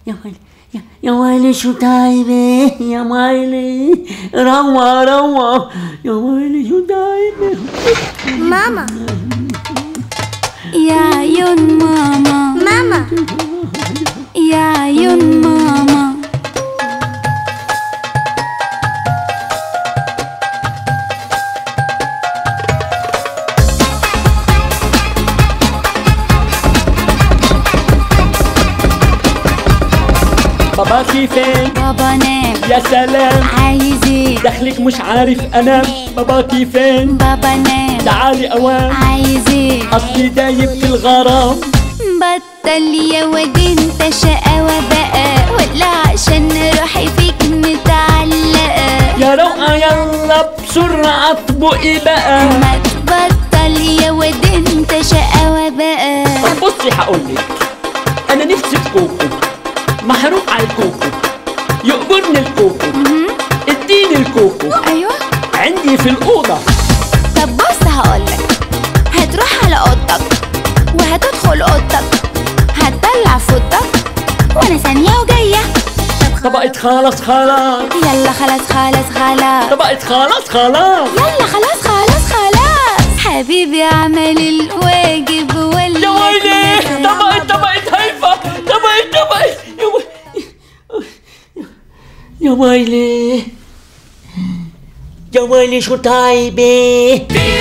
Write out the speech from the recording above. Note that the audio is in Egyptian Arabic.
يا ويلي يا- يا ويلي شو تايبة يا ويلي روى روى يا ويلي شو تايبة ماما يا عيون ماما ماما يا عيون ماما باباكي فين بابا نام يا سلام عايز ايه دخلك مش عارف انام باباكي فين بابا نام تعالي اوام عايز ايه اصلي دايب في الغرام بطل يا واد انت شقاوة بقى ولا عشان روحي فيك متعلقة يا روقة يلا بسرعة اطبقي بقى ما تبطل يا واد انت شقاوة بقى طب بصي هقولك انا نفسي في كوكو محروق على الكوكو يقبرني الكوكو اديني الكوكو ايوه عندي في الاوضه طب بص هقولك هتروح على اوضتك وهتدخل اوضتك هتدلع فوضتك وانا ثانية وجاية طبقت خلاص خلاص يلا خلاص خلاص خلاص طبقت خلاص خلاص يلا خلاص خلاص خلاص حبيبي عمل الواجب ولا يا ويلي طبقت طبقت هيفا طبقت طبقت يا ويلي يا ويلي يا ويلي شو طايبة